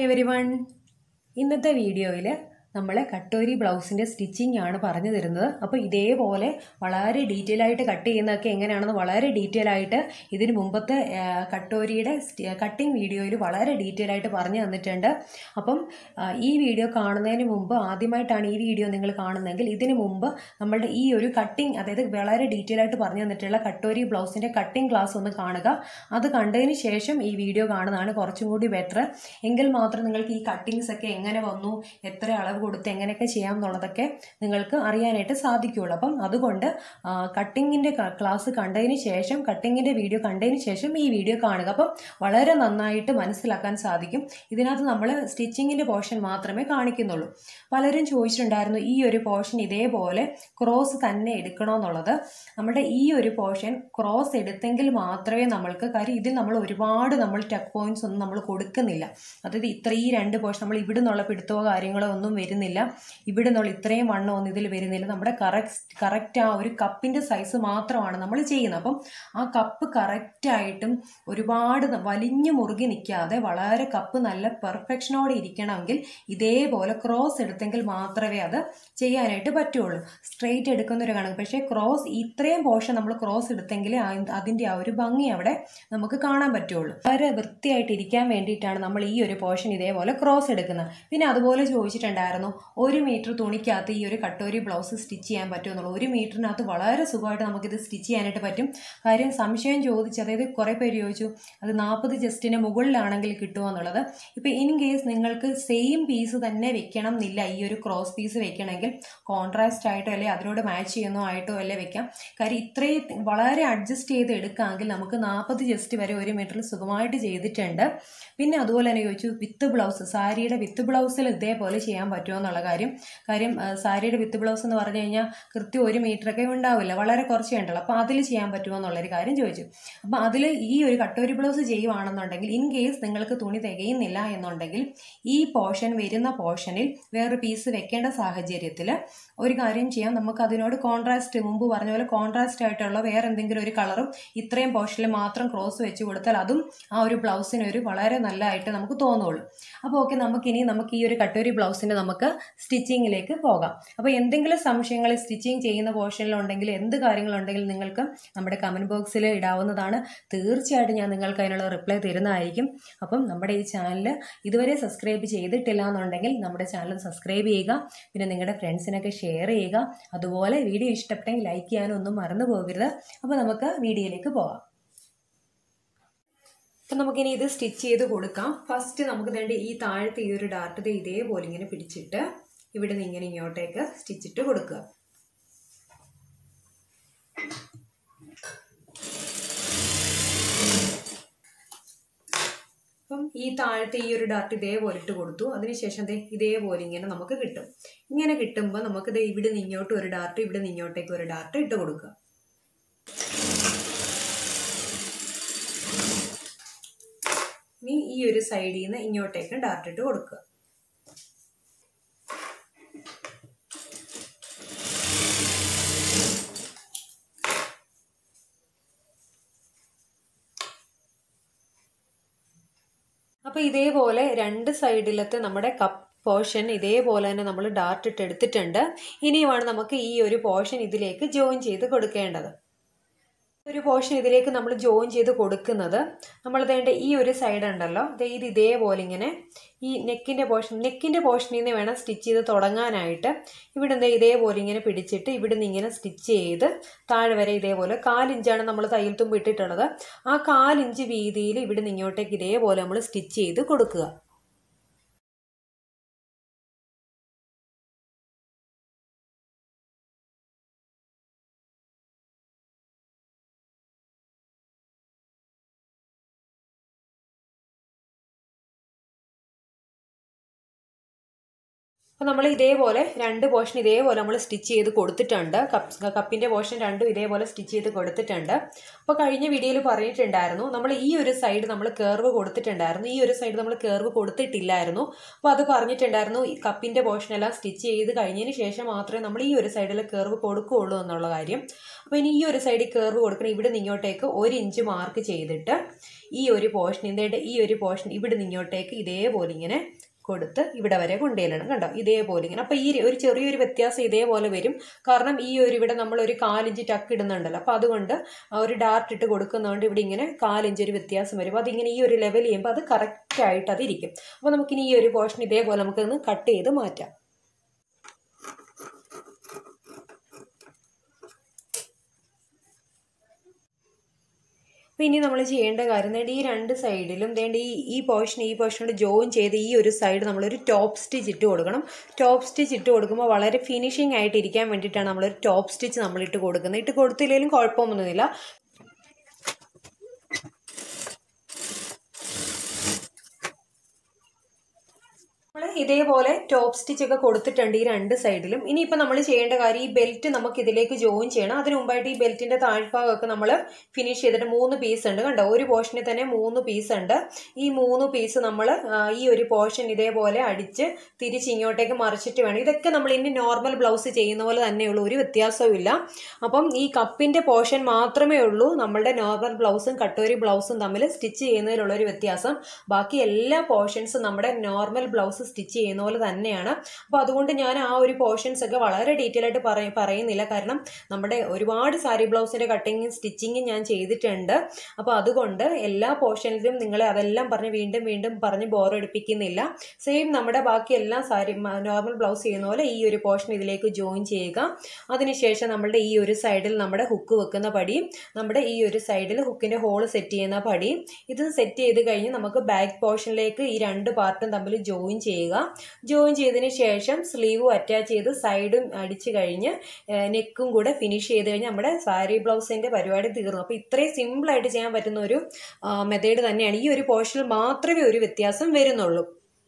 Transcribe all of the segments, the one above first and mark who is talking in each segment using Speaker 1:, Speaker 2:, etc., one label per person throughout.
Speaker 1: every one ഇന്നത്തെ വീഡിയോയിൽ നമ്മൾ കട്ടോരി ബ്ലൗസിൻ്റെ സ്റ്റിച്ചിങ് ആണ് പറഞ്ഞു തരുന്നത് അപ്പോൾ ഇതേപോലെ വളരെ ഡീറ്റെയിൽ ആയിട്ട് കട്ട് ചെയ്യുന്നതൊക്കെ എങ്ങനെയാണെന്ന് വളരെ ഡീറ്റെയിൽ ആയിട്ട് ഇതിന് മുമ്പത്തെ ആ, കട്ടോരിയുടെ കട്ടിങ് വീഡിയോയിൽ വളരെ ഡീറ്റെയിൽ ആയിട്ട് പറഞ്ഞു തന്നിട്ടുണ്ട് അപ്പം ആ, ഈ വീഡിയോ കാണുന്നതിന് മുമ്പ് ആദ്യമായിട്ടാണ് ഈ വീഡിയോ നിങ്ങൾ കാണുന്നതെങ്കിൽ ഇതിന് മുമ്പ് നമ്മളുടെ ഈ ഒരു കട്ടിങ് അതായത് വളരെ ഡീറ്റെയിൽ ആയിട്ട് പറഞ്ഞു തന്നിട്ടുള്ള കട്ടോരി ബ്ലൗസിൻ്റെ കട്ടിങ് ക്ലാസ് ഒന്ന് കാണുക അത് കണ്ടതിന് ശേഷം ഈ വീഡിയോ കാണുന്നതാണ് കുറച്ചും കൂടി ബെറ്റർ എങ്കിൽ മാത്രം നിങ്ങൾക്ക് ഈ കട്ടിങ്സ് ഒക്കെ എങ്ങനെ വന്നു എത്ര അളവ് കൊടുത്ത് എങ്ങനെയൊക്കെ ചെയ്യാം എന്നുള്ളതൊക്കെ നിങ്ങൾക്ക് അറിയാനായിട്ട് സാധിക്കുകയുള്ളൂ അപ്പം അതുകൊണ്ട് കട്ടിങ്ങിൻ്റെ ക്ലാസ് കണ്ടതിന് ശേഷം കട്ടിങ്ങിൻ്റെ വീഡിയോ കണ്ടതിന് ശേഷം ഈ വീഡിയോ കാണുക അപ്പം വളരെ നന്നായിട്ട് മനസ്സിലാക്കാൻ സാധിക്കും ഇതിനകത്ത് നമ്മൾ സ്റ്റിച്ചിങ്ങിൻ്റെ പോർഷൻ മാത്രമേ കാണിക്കുന്നുള്ളൂ പലരും ചോദിച്ചിട്ടുണ്ടായിരുന്നു ഈ ഒരു പോർഷൻ ഇതേപോലെ ക്രോസ് തന്നെ എടുക്കണമെന്നുള്ളത് നമ്മുടെ ഈ ഒരു പോർഷൻ ക്രോസ് എടുത്തെങ്കിൽ മാത്രമേ നമ്മൾക്ക് കാര്യം ഇതിൽ നമ്മൾ ഒരുപാട് നമ്മൾ ടക്ക് പോയിന്റ്സ് ഒന്നും നമ്മൾ കൊടുക്കുന്നില്ല അതായത് ഇത്ര ഈ രണ്ട് പോർഷൻ നമ്മൾ ഇവിടെ നിന്നുള്ള പിടുത്തമോ കാര്യങ്ങളോ ഒന്നും വരുന്നില്ല ഇവിടെ നിന്നുള്ള ഇത്രയും വണ്ണം ഒന്നും ഇതിൽ വരുന്നില്ല നമ്മുടെ കറക്റ്റ് കറക്റ്റ് ആ ഒരു കപ്പിൻ്റെ സൈസ് മാത്രമാണ് നമ്മൾ ചെയ്യുന്നത് അപ്പം ആ കപ്പ് കറക്റ്റായിട്ടും ഒരുപാട് ന- വലിഞ്ഞു മുറുകി നിൽക്കാതെ വളരെ കപ്പ് നല്ല പെർഫെക്ഷനോടെ ഇരിക്കണമെങ്കിൽ ഇതേപോലെ ക്രോസ് എടുത്തെങ്കിൽ മാത്രമേ അത് ചെയ്യാനായിട്ട് പറ്റുള്ളൂ സ്ട്രെയിറ്റ് എടുക്കുന്ന ഒരു കണക്ക് പക്ഷേ ക്രോസ് ഇത്രയും പോർഷൻ നമ്മൾ ക്രോസ് എടുത്തെങ്കിൽ അതിൻ്റെ ആ ഒരു ഭംഗി അവിടെ നമുക്ക് കാണാൻ പറ്റുള്ളൂ വളരെ വൃത്തിയായിട്ട് ഇരിക്കാൻ വേണ്ടിയിട്ടാണ് നമ്മൾ ഈ ഒരു പോർഷൻ ഇതേപോലെ ക്രോസ് എടുക്കുന്നത് പിന്നെ അതുപോലെ ചോദിച്ചിട്ടുണ്ടായിരുന്നു ഒരു മീറ്റർ തുണിക്കകത്ത് ഈ ഒരു കട്ടോരി ബ്ലൗസ് സ്റ്റിച്ച് ചെയ്യാൻ പറ്റുമെന്നുള്ളൂ ഒരു മീറ്ററിനകത്ത് വളരെ സുഖമായിട്ട് നമുക്കിത് സ്റ്റിച്ച് ചെയ്യാനായിട്ട് പറ്റും കാര്യം സംശയം ചോദിച്ചു അതായത് കുറേ പേര് ചോദിച്ചു അത് നാൽപ്പത് ജസ്റ്റിന് മുകളിലാണെങ്കിൽ കിട്ടുമോ എന്നുള്ളത് ഇപ്പോൾ ഇൻ കേസ് നിങ്ങൾക്ക് സെയിം പീസ് തന്നെ വെക്കണം എന്നില്ല ഈ ഒരു ക്രോസ് പീസ് വെക്കണമെങ്കിൽ കോൺട്രാസ്റ്റ് ആയിട്ടോ അല്ലെ അതിനോട് മാച്ച് ചെയ്യുന്നോ ആയിട്ടോ അല്ലേ വെക്കാം കാര്യം ഇത്രയും വളരെ അഡ്ജസ്റ്റ് ചെയ്ത് എടുക്കാമെങ്കിൽ നമുക്ക് നാൽപ്പത് ജസ്റ്റ് വരെ ഒരു മീറ്ററിൽ സുഖമായിട്ട് ചെയ്തിട്ടുണ്ട് പിന്നെ അതുപോലെ തന്നെ ചോദിച്ചു വിത്ത് ബ്ലൗസ് സാരിയുടെ വിത്ത് ബ്ലൗസിൽ ഇതേപോലെ ചെയ്യാൻ പറ്റുമോ എന്നുള്ള കാര്യം കാര്യം ആ, സാരിയുടെ വിത്ത് ബ്ലൗസ് എന്ന് പറഞ്ഞു കഴിഞ്ഞാൽ കൃത്യം ഒരു മീറ്ററൊക്കെ ഉണ്ടാവില്ല വളരെ കുറച്ചേ ഉണ്ടല്ലോ അപ്പോൾ അതിൽ ചെയ്യാൻ പറ്റുമോ എന്നുള്ളൊരു കാര്യം ചോദിച്ചു അപ്പോൾ അതിൽ ഈ ഒരു കട്ടോരി ബ്ലൗസ് ചെയ്യുവാണെന്നുണ്ടെങ്കിൽ ഇൻ കേസ് നിങ്ങൾക്ക് തുണി തികയുന്നില്ല എന്നുണ്ടെങ്കിൽ ഈ പോർഷൻ വരുന്ന പോർഷനിൽ വേറൊരു പീസ് വെക്കേണ്ട സാഹചര്യത്തിൽ ഒരു കാര്യം ചെയ്യാം നമുക്ക് അതിനോട് കോൺട്രാസ്റ്റ് മുമ്പ് പറഞ്ഞ പോലെ കോൺട്രാസ്റ്റ് ആയിട്ടുള്ള വേറെ എന്തെങ്കിലും ഒരു കളറും ഇത്രയും പോർഷനിൽ മാത്രം ക്രോസ് വെച്ച് കൊടുത്താൽ അതും ആ ഒരു ബ്ലൗസിന് ഒരു വളരെ നല്ലതായിട്ട് നമുക്ക് തോന്നുള്ളൂ അപ്പോൾ ഓക്കെ നമുക്കിനി നമുക്ക് ഈ ഒരു കട്ടോരി ബ്ലൗസിന് നമുക്ക് സ്റ്റിച്ചിങ്ങിലേക്ക് പോകാം അപ്പോൾ എന്തെങ്കിലും സംശയങ്ങൾ സ്റ്റിച്ചിങ് ചെയ്യുന്ന പോർഷനിലുണ്ടെങ്കിൽ എന്ത് കാര്യങ്ങളുണ്ടെങ്കിലും നിങ്ങൾക്ക് നമ്മുടെ കമൻറ്റ് ബോക്സിൽ ഇടാവുന്നതാണ് തീർച്ചയായിട്ടും ഞാൻ നിങ്ങൾക്ക് അതിനുള്ള റിപ്ലൈ തരുന്നതായിരിക്കും അപ്പം നമ്മുടെ ഈ ചാനൽ ഇതുവരെ സബ്സ്ക്രൈബ് ചെയ്തിട്ടില്ല എന്നുണ്ടെങ്കിൽ നമ്മുടെ ചാനൽ സബ്സ്ക്രൈബ് ചെയ്യുക പിന്നെ നിങ്ങളുടെ ഫ്രണ്ട്സിനൊക്കെ ഷെയർ ചെയ്യുക അതുപോലെ വീഡിയോ ഇഷ്ടപ്പെട്ടെങ്കിൽ ലൈക്ക് ചെയ്യാനും ഒന്നും മറന്നു പോകരുത് അപ്പോൾ നമുക്ക് വീഡിയോയിലേക്ക് പോകാം അപ്പം നമുക്കിനി ഇത് സ്റ്റിച്ച് ചെയ്ത് കൊടുക്കാം ഫസ്റ്റ് നമുക്ക് വേണ്ടി ഈ താഴത്തെ ഈ ഒരു ഡാർട്ട് ദേ ഇതേപോലെ ഇങ്ങനെ പിടിച്ചിട്ട് ഇവിടെ നിന്ന് ഇങ്ങനെ ഇങ്ങോട്ടേക്ക് സ്റ്റിച്ചിട്ട് കൊടുക്കുക അപ്പം ഈ താഴത്തെ ഈ ഒരു ഡാർട്ട് ഇതേപോലെ ഇട്ട് കൊടുത്തു അതിനുശേഷം ദേ ഇതേപോലെ ഇങ്ങനെ നമുക്ക് കിട്ടും ഇങ്ങനെ കിട്ടുമ്പോൾ നമുക്ക് ദേ ഇവിടെ നിന്ന് ഇങ്ങോട്ട് ഒരു ഡാർട്ട് ഇവിടെ നിന്ന് ഇങ്ങോട്ടേക്ക് ഒരു ഡാർട്ട് ഇട്ട് കൊടുക്കുക ഇനി ഈ ഒരു സൈഡിൽ നിന്ന് ഇങ്ങോട്ടേക്ക് ഡാർട്ട് ഇട്ട് കൊടുക്കുക അപ്പോൾ ഇതേപോലെ രണ്ട് സൈഡിലത്തെ നമ്മുടെ കപ്പ് പോർഷൻ ഇതേപോലെ തന്നെ നമ്മൾ ഡാർട്ട് ഇട്ട് എടുത്തിട്ടുണ്ട് ഇനിയുമാണ് നമുക്ക് ഈ ഒരു പോർഷൻ ഇതിലേക്ക് ജോയിൻ ചെയ്ത് കൊടുക്കേണ്ടത് ഒരു പോർഷൻ ഇതിലേക്ക് നമ്മൾ ജോയിൻ ചെയ്ത് കൊടുക്കുന്നത് നമ്മൾ വേണ്ട ഈ ഒരു സൈഡ് ഉണ്ടല്ലോ ദേ ഇത് ഇതേപോലെ ഇങ്ങനെ ഈ നെക്കിൻ്റെ പോർഷൻ നെക്കിൻ്റെ പോർഷനിൽ നിന്ന് വേണം സ്റ്റിച്ച് ചെയ്ത് തുടങ്ങാനായിട്ട് ഇവിടെ നിന്ന് ഇതേപോലെ ഇങ്ങനെ പിടിച്ചിട്ട് ഇവിടെ നിന്ന് ഇങ്ങനെ സ്റ്റിച്ച് ചെയ്ത് താഴെ വരെ ഇതേപോലെ കാലിഞ്ചാണ് നമ്മൾ തയ്യൽ തുമ്പ് ഇട്ടിട്ടുള്ളത് ആ കാലിഞ്ച് വീതിയിൽ ഇവിടെ നിന്ന് ഇങ്ങോട്ടേക്ക് ഇതേപോലെ നമ്മൾ സ്റ്റിച്ച് ചെയ്ത് കൊടുക്കുക അപ്പോൾ നമ്മൾ ഇതേപോലെ രണ്ട് പോർഷൻ ഇതേപോലെ നമ്മൾ സ്റ്റിച്ച് ചെയ്ത് കൊടുത്തിട്ടുണ്ട് കപ്പ് കപ്പിൻ്റെ പോർഷൻ രണ്ടും ഇതേപോലെ സ്റ്റിച്ച് ചെയ്ത് കൊടുത്തിട്ടുണ്ട് അപ്പോൾ കഴിഞ്ഞ വീഡിയോയിൽ പറഞ്ഞിട്ടുണ്ടായിരുന്നു നമ്മൾ ഈ ഒരു സൈഡ് നമ്മൾ കേർവ് കൊടുത്തിട്ടുണ്ടായിരുന്നു ഈ ഒരു സൈഡ് നമ്മൾ കേർവ് കൊടുത്തിട്ടില്ലായിരുന്നു അപ്പോൾ അത് പറഞ്ഞിട്ടുണ്ടായിരുന്നു ഈ കപ്പിൻ്റെ പോർഷൻ എല്ലാം സ്റ്റിച്ച് ചെയ്ത് കഴിഞ്ഞതിന് ശേഷം മാത്രമേ നമ്മൾ ഈ ഒരു സൈഡിൽ കേർവ് കൊടുക്കുകയുള്ളൂ എന്നുള്ള കാര്യം അപ്പോൾ ഇനി ഈ ഒരു സൈഡിൽ കേർവ് കൊടുക്കണം ഇവിടെ നിന്ന് ഇങ്ങോട്ടേക്ക് ഒരു ഇഞ്ച് മാർക്ക് ചെയ്തിട്ട് ഈ ഒരു പോർഷൻ ഇതിൻ്റെ ഈ ഒരു പോർഷൻ ഇവിടെ നിന്ന് ഇങ്ങോട്ടേക്ക് ഇതേപോലെ ഇങ്ങനെ കൊടുത്ത് ഇവിടെ വരെ കൊണ്ടുചെല്ലണം കണ്ടോ ഇതേപോലെ ഇങ്ങനെ അപ്പോൾ ഈ ഒരു ചെറിയൊരു വ്യത്യാസം ഇതേപോലെ വരും കാരണം ഈ ഒരു ഇവിടെ നമ്മൾ ഒരു കാലിഞ്ച് ടക്ക് ഇടുന്നുണ്ടല്ലോ അപ്പോൾ അതുകൊണ്ട് ആ ഒരു ഡാർട്ട് ഇട്ട് കൊടുക്കുന്നതുകൊണ്ട് ഇവിടെ ഇങ്ങനെ കാലിഞ്ച് ഒരു വ്യത്യാസം വരും അപ്പോൾ അതിങ്ങനെ ഈ ഒരു ലെവൽ ചെയ്യുമ്പോൾ അത് കറക്റ്റായിട്ട് അതിരിക്കും അപ്പോൾ നമുക്കിനി ഈ ഒരു പോർഷൻ ഇതേപോലെ നമുക്കൊന്ന് കട്ട് ചെയ്ത് മാറ്റാം അപ്പോൾ ഇനി നമ്മൾ ചെയ്യേണ്ട കാര്യം വേണ്ടി ഈ രണ്ട് സൈഡിലും വേണ്ട ഈ ഈ പോർഷൻ ഈ പോർഷനോട് ജോയിൻ ചെയ്ത് ഈ ഒരു സൈഡ് നമ്മളൊരു ടോപ്പ് സ്റ്റിച്ച് ഇട്ട് കൊടുക്കണം ടോപ്പ് സ്റ്റിച്ച് ഇട്ട് കൊടുക്കുമ്പോൾ വളരെ ഫിനിഷിംഗ് ആയിട്ട് ഇരിക്കാൻ വേണ്ടിയിട്ടാണ് നമ്മളൊരു ടോപ്പ് സ്റ്റിച്ച് നമ്മൾ ഇട്ട് കൊടുക്കുന്നത് ഇട്ട് കൊടുത്തില്ലെങ്കിലും കുഴപ്പമൊന്നുമില്ല നമ്മൾ ഇതേപോലെ ടോപ്പ് സ്റ്റിച്ച് ഒക്കെ കൊടുത്തിട്ടുണ്ട് ഈ രണ്ട് സൈഡിലും ഇനിയിപ്പോൾ നമ്മൾ ചെയ്യേണ്ട കാര്യം ഈ ബെൽറ്റ് നമുക്ക് ഇതിലേക്ക് ജോയിൻ ചെയ്യണം അതിന് മുമ്പായിട്ട് ഈ ബെൽറ്റിൻ്റെ താഴ്ഭാഗമൊക്കെ നമ്മൾ ഫിനിഷ് ചെയ്തിട്ട് മൂന്ന് പീസ് ഉണ്ട് കണ്ടോ ഒരു പോർഷനിൽ തന്നെ മൂന്ന് പീസ് ഉണ്ട് ഈ മൂന്ന് പീസ് നമ്മൾ ഈ ഒരു പോർഷൻ ഇതേപോലെ അടിച്ച് തിരിച്ച് ഇങ്ങോട്ടേക്ക് മറിച്ചിട്ട് വേണം ഇതൊക്കെ നമ്മൾ ഇനി നോർമൽ ബ്ലൗസ് ചെയ്യുന്ന പോലെ തന്നെയുള്ളൂ ഒരു വ്യത്യാസവും ഇല്ല അപ്പം ഈ കപ്പിൻ്റെ പോർഷൻ മാത്രമേ ഉള്ളൂ നമ്മളുടെ നോർമൽ ബ്ലൗസും കട്ടോരി ബ്ലൗസും തമ്മിൽ സ്റ്റിച്ച് ചെയ്യുന്നതിലുള്ള ഒരു വ്യത്യാസം ബാക്കി എല്ലാ പോർഷൻസും നമ്മുടെ നോർമൽ ബ്ലൗസ് സ്റ്റിച്ച് ചെയ്യുന്ന പോലെ തന്നെയാണ് അപ്പോൾ അതുകൊണ്ട് ഞാൻ ആ ഒരു പോർഷൻസ് ഒക്കെ വളരെ ഡീറ്റെയിൽ ആയിട്ട് പറയ പറയുന്നില്ല കാരണം നമ്മുടെ ഒരുപാട് സാരി ബ്ലൗസിൻ്റെ കട്ടിങ്ങും സ്റ്റിച്ചിങ്ങും ഞാൻ ചെയ്തിട്ടുണ്ട് അപ്പോൾ അതുകൊണ്ട് എല്ലാ പോർഷനിലും നിങ്ങളെ അതെല്ലാം പറഞ്ഞ് വീണ്ടും വീണ്ടും പറഞ്ഞ് ബോറടിപ്പിക്കുന്നില്ല സെയിം നമ്മുടെ ബാക്കി എല്ലാ സാരി നോർമൽ ബ്ലൗസ് ചെയ്യുന്ന പോലെ ഈ ഒരു പോർഷൻ ഇതിലേക്ക് ജോയിൻ ചെയ്യുക അതിനുശേഷം നമ്മളുടെ ഈ ഒരു സൈഡിൽ നമ്മുടെ ഹുക്ക് വെക്കുന്ന പടിയും നമ്മുടെ ഈ ഒരു സൈഡിൽ ഹുക്കിൻ്റെ ഹോൾ സെറ്റ് ചെയ്യുന്ന പടിയും ഇത് സെറ്റ് ചെയ്ത് കഴിഞ്ഞ് നമുക്ക് ബാക്ക് പോർഷനിലേക്ക് ഈ രണ്ട് പാർട്ടും തമ്മിൽ ജോയിൻ ചെയ്യുക ജോയിൻ ചെയ്തതിന് ശേഷം സ്ലീവും അറ്റാച്ച് ചെയ്ത് സൈഡും അടിച്ച് കഴിഞ്ഞ് നെക്കും കൂടെ ഫിനിഷ് ചെയ്ത് കഴിഞ്ഞ് നമ്മുടെ സാരി ബ്ലൗസിൻ്റെ പരിപാടി തീർന്നു അപ്പോൾ ഇത്രയും സിമ്പിളായിട്ട് ചെയ്യാൻ പറ്റുന്ന ഒരു മെത്തേഡ് തന്നെയാണ് ഈ ഒരു പോർഷനിൽ മാത്രമേ ഒരു വ്യത്യാസം വരുന്നുള്ളൂ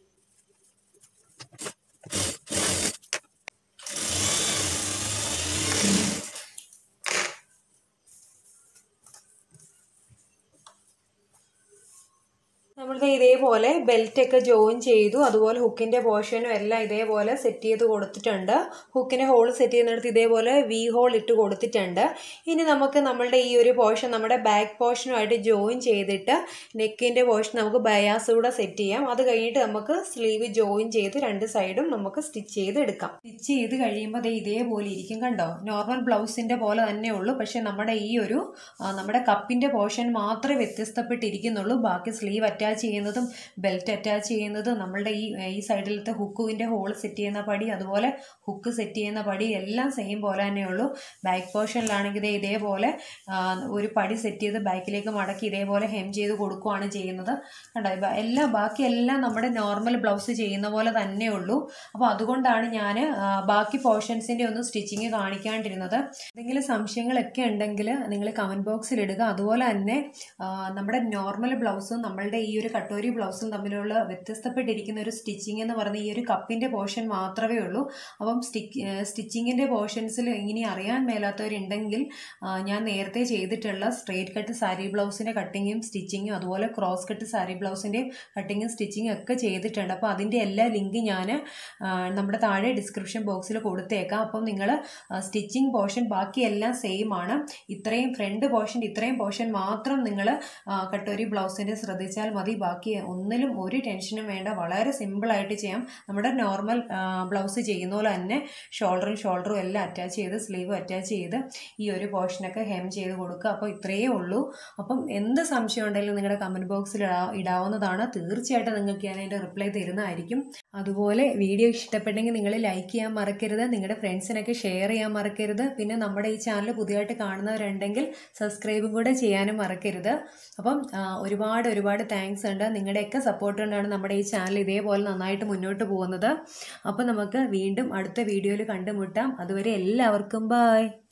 Speaker 1: നമ്മളുടെ ഇതേപോലെ ബെൽറ്റൊക്കെ ജോയിൻ ചെയ്തു അതുപോലെ ഹുക്കിൻ്റെ പോർഷനും എല്ലാം ഇതേപോലെ സെറ്റ് ചെയ്ത് കൊടുത്തിട്ടുണ്ട് ഹുക്കിൻ്റെ ഹോൾ സെറ്റ് ചെയ്യുന്നിടത്ത് ഇതേപോലെ വി ഹോൾ ഇട്ട് കൊടുത്തിട്ടുണ്ട് ഇനി നമുക്ക് നമ്മളുടെ ഈ ഒരു പോർഷൻ നമ്മുടെ ബാക്ക് പോർഷനുമായിട്ട് ജോയിൻ ചെയ്തിട്ട് നെക്കിൻ്റെ പോർഷൻ നമുക്ക് ബയാസ് കൂടെ സെറ്റ് ചെയ്യാം അത് കഴിഞ്ഞിട്ട് നമുക്ക് സ്ലീവ് ജോയിൻ ചെയ്ത് രണ്ട് സൈഡും നമുക്ക് സ്റ്റിച്ച് ചെയ്ത് എടുക്കാം സ്റ്റിച്ച് ചെയ്ത് കഴിയുമ്പോൾ അത് ഇതേപോലെ ഇരിക്കും കണ്ടോ നോർമൽ ബ്ലൗസിൻ്റെ പോലെ തന്നെ ഉള്ളൂ പക്ഷേ നമ്മുടെ ഈ ഒരു നമ്മുടെ കപ്പിൻ്റെ പോർഷൻ മാത്രമേ വ്യത്യസ്തപ്പെട്ടിരിക്കുന്നുള്ളൂ ബാക്കി സ്ലീവ് അറ്റാച്ച് ചെയ്യുന്നതും ബെൽറ്റ് അറ്റാച്ച് ചെയ്യുന്നതും നമ്മളുടെ ഈ ഈ സൈഡിലത്തെ ഹുക്കിൻ്റെ ഹോൾ സെറ്റ് ചെയ്യുന്ന പടി അതുപോലെ ഹുക്ക് സെറ്റ് ചെയ്യുന്ന പടി എല്ലാം സെയിം പോലെ തന്നെയുള്ളൂ ബാക്ക് പോർഷനിലാണെങ്കിൽ ഇതേ ഇതേപോലെ ഒരു പടി സെറ്റ് ചെയ്ത് ബാക്കിലേക്ക് മടക്കി ഇതേപോലെ ഹെം ചെയ്ത് കൊടുക്കുകയാണ് ചെയ്യുന്നത് കണ്ടോ എല്ലാം ബാക്കി എല്ലാം നമ്മുടെ നോർമൽ ബ്ലൗസ് ചെയ്യുന്ന പോലെ തന്നെ ഉള്ളൂ അപ്പോൾ അതുകൊണ്ടാണ് ഞാൻ ബാക്കി പോർഷൻസിൻ്റെ ഒന്നും സ്റ്റിച്ചിങ് കാണിക്കാണ്ടിരുന്നത് എന്തെങ്കിലും സംശയങ്ങളൊക്കെ ഉണ്ടെങ്കിൽ നിങ്ങൾ കമൻറ്റ് ബോക്സിൽ ഇടുക അതുപോലെ തന്നെ നമ്മുടെ നോർമൽ ബ്ലൗസും നമ്മളുടെ ഈ ഒരു കട്ടോരി ബ്ലൗസും തമ്മിലുള്ള വ്യത്യസ്തപ്പെട്ടിരിക്കുന്ന ഒരു സ്റ്റിച്ചിങ് എന്ന് പറയുന്ന ഈ ഒരു കപ്പിൻ്റെ പോർഷൻ മാത്രമേ ഉള്ളൂ അപ്പം സ്റ്റിക്ക് സ്റ്റിച്ചിങ്ങിൻ്റെ പോർഷൻസിൽ ഇങ്ങനെ അറിയാൻ മേലാത്തവരുണ്ടെങ്കിൽ ഞാൻ നേരത്തെ ചെയ്തിട്ടുള്ള സ്ട്രെയിറ്റ് കട്ട് സാരി ബ്ലൗസിൻ്റെ കട്ടിങ്ങും സ്റ്റിച്ചിങ്ങും അതുപോലെ ക്രോസ് കട്ട് സാരി ബ്ലൗസിൻ്റെ കട്ടിങ്ങും സ്റ്റിച്ചിങ്ങും ഒക്കെ ചെയ്തിട്ടുണ്ട് അപ്പോൾ അതിൻ്റെ എല്ലാ ലിങ്ക് ഞാൻ നമ്മുടെ താഴെ ഡിസ്ക്രിപ്ഷൻ ബോക്സിൽ കൊടുത്തേക്കാം അപ്പം നിങ്ങൾ സ്റ്റിച്ചിങ് പോർഷൻ ബാക്കിയെല്ലാം സെയിം ആണ് ഇത്രയും ഫ്രണ്ട് പോർഷൻ ഇത്രയും പോർഷൻ മാത്രം നിങ്ങൾ കട്ടോരി ബ്ലൗസിൻ്റെ ശ്രദ്ധിച്ചാൽ മതി ബാക്കി ഒന്നിലും ഒരു ടെൻഷനും വേണ്ട വളരെ സിമ്പിളായിട്ട് ചെയ്യാം നമ്മുടെ നോർമൽ ബ്ലൗസ് ചെയ്യുന്ന പോലെ തന്നെ ഷോൾഡറും ഷോൾഡറും എല്ലാം അറ്റാച്ച് ചെയ്ത് സ്ലീവ് അറ്റാച്ച് ചെയ്ത് ഈ ഒരു പോർഷനൊക്കെ ഹെം ചെയ്ത് കൊടുക്കുക അപ്പോൾ ഇത്രയേ ഉള്ളൂ അപ്പം എന്ത് സംശയം ഉണ്ടെങ്കിലും നിങ്ങളുടെ കമൻറ്റ് ബോക്സിൽ ഇടാ ഇടാവുന്നതാണ് തീർച്ചയായിട്ടും നിങ്ങൾക്ക് ഞാൻ അതിൻ്റെ റിപ്ലൈ തരുന്നതായിരിക്കും അതുപോലെ വീഡിയോ ഇഷ്ടപ്പെട്ടെങ്കിൽ നിങ്ങൾ ലൈക്ക് ചെയ്യാൻ മറക്കരുത് നിങ്ങളുടെ ഫ്രണ്ട്സിനൊക്കെ ഷെയർ ചെയ്യാൻ മറക്കരുത് പിന്നെ നമ്മുടെ ഈ ചാനൽ പുതിയതായിട്ട് കാണുന്നവരുണ്ടെങ്കിൽ സബ്സ്ക്രൈബും കൂടെ ചെയ്യാനും മറക്കരുത് അപ്പം ഒരുപാട് ഒരുപാട് താങ്ക്സ് ഉണ്ട് നിങ്ങളുടെയൊക്കെ സപ്പോർട്ട് കൊണ്ടാണ് നമ്മുടെ ഈ ചാനൽ ഇതേപോലെ നന്നായിട്ട് മുന്നോട്ട് പോകുന്നത് അപ്പോൾ നമുക്ക് വീണ്ടും അടുത്ത വീഡിയോയിൽ കണ്ടുമുട്ടാം അതുവരെ എല്ലാവർക്കും ബായ്